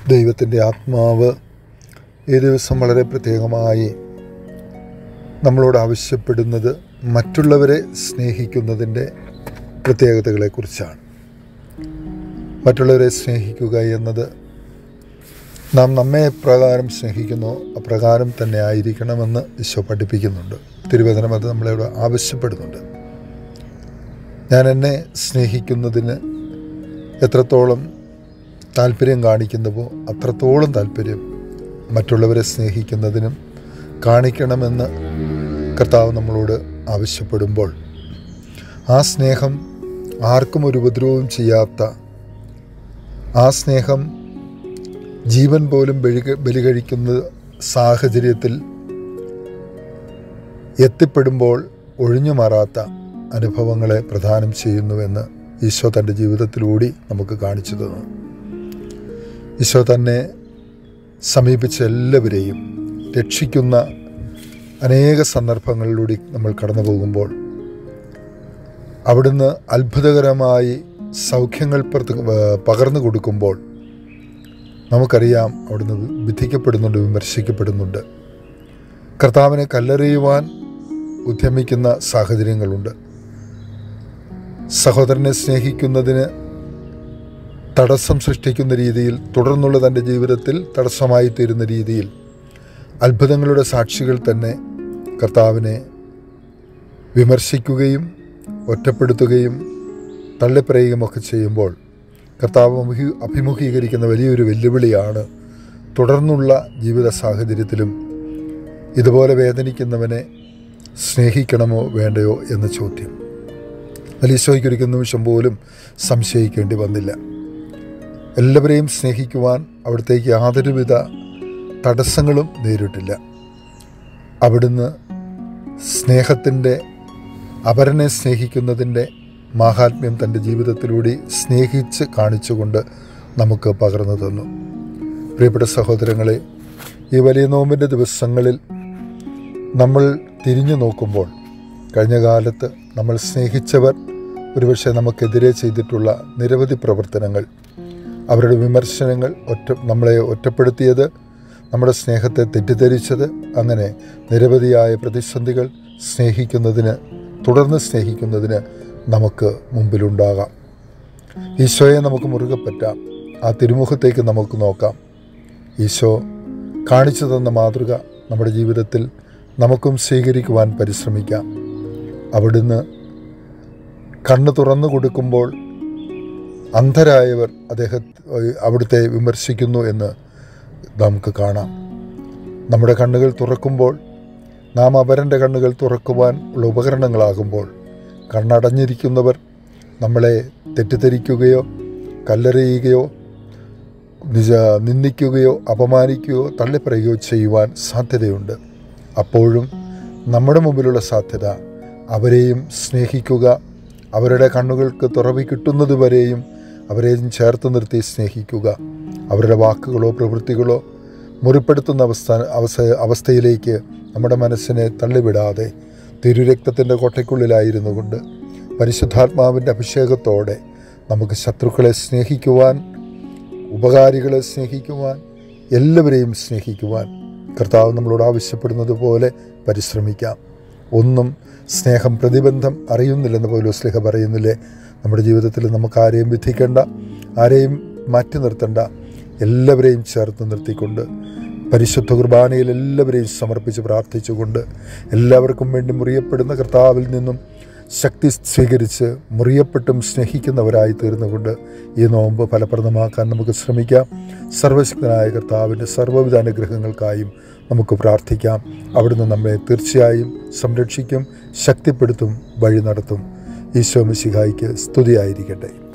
ദൈവത്തിൻ്റെ ആത്മാവ് ഈ ദിവസം വളരെ പ്രത്യേകമായി നമ്മളോട് ആവശ്യപ്പെടുന്നത് മറ്റുള്ളവരെ സ്നേഹിക്കുന്നതിൻ്റെ പ്രത്യേകതകളെക്കുറിച്ചാണ് മറ്റുള്ളവരെ സ്നേഹിക്കുക എന്നത് നാം നമ്മെ എപ്രകാരം സ്നേഹിക്കുന്നോ അപ്രകാരം തന്നെ ആയിരിക്കണമെന്ന് ഈശോ പഠിപ്പിക്കുന്നുണ്ട് തിരുവചനം അത് നമ്മളോട് ആവശ്യപ്പെടുന്നുണ്ട് ഞാൻ എന്നെ സ്നേഹിക്കുന്നതിന് എത്രത്തോളം താല്പര്യം കാണിക്കുന്നുവോ അത്രത്തോളം താല്പര്യം മറ്റുള്ളവരെ സ്നേഹിക്കുന്നതിനും കാണിക്കണമെന്ന് കർത്താവ് നമ്മളോട് ആവശ്യപ്പെടുമ്പോൾ ആ സ്നേഹം ആർക്കും ഒരു ഉപദ്രവവും ചെയ്യാത്ത ആ സ്നേഹം ജീവൻ പോലും ബലി ബലി കഴിക്കുന്ന സാഹചര്യത്തിൽ എത്തിപ്പെടുമ്പോൾ ഒഴിഞ്ഞു മാറാത്ത അനുഭവങ്ങളെ പ്രദാനം ചെയ്യുന്നുവെന്ന് ഈശോ തൻ്റെ ജീവിതത്തിലൂടെ നമുക്ക് കാണിച്ചു തന്നു ഈശോ തന്നെ സമീപിച്ച എല്ലാവരെയും രക്ഷിക്കുന്ന അനേക സന്ദർഭങ്ങളിലൂടെ നമ്മൾ കടന്നു പോകുമ്പോൾ അവിടുന്ന് അത്ഭുതകരമായി സൗഖ്യങ്ങൾ പകർന്നു കൊടുക്കുമ്പോൾ നമുക്കറിയാം അവിടുന്ന് വിധിക്കപ്പെടുന്നുണ്ട് വിമർശിക്കപ്പെടുന്നുണ്ട് കർത്താവിനെ കല്ലെറിയുവാൻ ഉദ്യമിക്കുന്ന സാഹചര്യങ്ങളുണ്ട് സഹോദരനെ സ്നേഹിക്കുന്നതിന് തടസ്സം സൃഷ്ടിക്കുന്ന രീതിയിൽ തുടർന്നുള്ള തൻ്റെ ജീവിതത്തിൽ തടസ്സമായി തീരുന്ന രീതിയിൽ അത്ഭുതങ്ങളുടെ സാക്ഷികൾ തന്നെ കർത്താവിനെ വിമർശിക്കുകയും ഒറ്റപ്പെടുത്തുകയും തള്ളിപ്പറയുകയുമൊക്കെ ചെയ്യുമ്പോൾ കർത്താവ് അഭിമുഖീ അഭിമുഖീകരിക്കുന്ന വലിയൊരു വെല്ലുവിളിയാണ് തുടർന്നുള്ള ജീവിത സാഹചര്യത്തിലും ഇതുപോലെ വേദനിക്കുന്നവനെ സ്നേഹിക്കണമോ വേണ്ടയോ എന്ന ചോദ്യം അലീശോയ്ക്ക് ഒരിക്കൽ നിമിഷം പോലും സംശയിക്കേണ്ടി വന്നില്ല എല്ലാവരെയും സ്നേഹിക്കുവാൻ അവിടത്തേക്ക് യാതൊരുവിധ തടസ്സങ്ങളും നേരിട്ടില്ല അവിടുന്ന് സ്നേഹത്തിൻ്റെ അപരനെ സ്നേഹിക്കുന്നതിൻ്റെ മാഹാത്മ്യം തൻ്റെ ജീവിതത്തിലൂടെ സ്നേഹിച്ച് കാണിച്ചുകൊണ്ട് നമുക്ക് പകർന്നു തന്നു പ്രിയപ്പെട്ട സഹോദരങ്ങളെ ഈ വലിയ നോമ്പിൻ്റെ ദിവസങ്ങളിൽ നമ്മൾ തിരിഞ്ഞു നോക്കുമ്പോൾ കഴിഞ്ഞ കാലത്ത് നമ്മൾ സ്നേഹിച്ചവർ ഒരുപക്ഷെ നമുക്കെതിരെ ചെയ്തിട്ടുള്ള നിരവധി പ്രവർത്തനങ്ങൾ അവരുടെ വിമർശനങ്ങൾ ഒറ്റ നമ്മളെ ഒറ്റപ്പെടുത്തിയത് നമ്മുടെ സ്നേഹത്തെ തെറ്റിദ്ധരിച്ചത് അങ്ങനെ നിരവധിയായ പ്രതിസന്ധികൾ സ്നേഹിക്കുന്നതിന് തുടർന്ന് സ്നേഹിക്കുന്നതിന് നമുക്ക് മുമ്പിലുണ്ടാകാം ഈശോയെ നമുക്ക് മുറുകെ പറ്റാം ആ തിരുമുഖത്തേക്ക് നമുക്ക് നോക്കാം ഈശോ കാണിച്ചു തന്ന മാതൃക നമ്മുടെ ജീവിതത്തിൽ നമുക്കും സ്വീകരിക്കുവാൻ പരിശ്രമിക്കാം അവിടുന്ന് കണ്ണ് തുറന്നു കൊടുക്കുമ്പോൾ അന്ധരായവർ അദ്ദേഹം അവിടുത്തെ വിമർശിക്കുന്നു എന്ന് നമുക്ക് കാണാം നമ്മുടെ കണ്ണുകൾ തുറക്കുമ്പോൾ നാം അപരൻ്റെ കണ്ണുകൾ തുറക്കുവാൻ ഉള്ള ഉപകരണങ്ങളാകുമ്പോൾ കണ്ണടഞ്ഞിരിക്കുന്നവർ നമ്മളെ തെറ്റിദ്ധരിക്കുകയോ കല്ലെറിയുകയോ നിജ നിന്ദിക്കുകയോ അപമാനിക്കുകയോ തള്ളിപ്പറയുകയോ ചെയ്യുവാൻ സാധ്യതയുണ്ട് അപ്പോഴും നമ്മുടെ മുമ്പിലുള്ള സാധ്യത അവരെയും സ്നേഹിക്കുക അവരുടെ കണ്ണുകൾക്ക് തുറവി കിട്ടുന്നതുവരെയും അവരെയും ചേർത്ത് നിർത്തി സ്നേഹിക്കുക അവരുടെ വാക്കുകളോ പ്രവൃത്തികളോ മുറിപ്പെടുത്തുന്ന അവസ്ഥ അവസ്ഥ അവസ്ഥയിലേക്ക് നമ്മുടെ മനസ്സിനെ തള്ളിവിടാതെ തിരുരക്തത്തിൻ്റെ കോട്ടയ്ക്കുള്ളിലായിരുന്നു കൊണ്ട് പരിശുദ്ധാത്മാവിൻ്റെ അഭിഷേകത്തോടെ നമുക്ക് ശത്രുക്കളെ സ്നേഹിക്കുവാൻ ഉപകാരികളെ സ്നേഹിക്കുവാൻ എല്ലാവരെയും സ്നേഹിക്കുവാൻ കർത്താവ് നമ്മളോട് ആവശ്യപ്പെടുന്നത് പോലെ പരിശ്രമിക്കാം ഒന്നും സ്നേഹം പ്രതിബന്ധം അറിയുന്നില്ലെന്ന് പോലും സ്നേഹ പറയുന്നില്ലേ നമ്മുടെ ജീവിതത്തിൽ നമുക്ക് ആരെയും വിധിക്കേണ്ട ആരെയും മാറ്റി നിർത്തേണ്ട എല്ലാവരെയും ചേർത്ത് നിർത്തിക്കൊണ്ട് പരിശുദ്ധ കുർബാനയിൽ എല്ലാവരെയും സമർപ്പിച്ച് പ്രാർത്ഥിച്ചുകൊണ്ട് എല്ലാവർക്കും വേണ്ടി മുറിയപ്പെടുന്ന കർത്താവിൽ നിന്നും ശക്തി സ്വീകരിച്ച് മുറിയപ്പെട്ടും സ്നേഹിക്കുന്നവരായി തീർന്നുകൊണ്ട് ഈ നോമ്പ് ഫലപ്രദമാക്കാൻ നമുക്ക് ശ്രമിക്കാം സർവശക്തനായ കർത്താവിൻ്റെ സർവ്വവിധ അനുഗ്രഹങ്ങൾക്കായും നമുക്ക് പ്രാർത്ഥിക്കാം അവിടുന്ന് നമ്മെ തീർച്ചയായും സംരക്ഷിക്കും ശക്തിപ്പെടുത്തും വഴി നടത്തും ഈശോ മിശിഹായിക്ക് സ്തുതിയായിരിക്കട്ടെ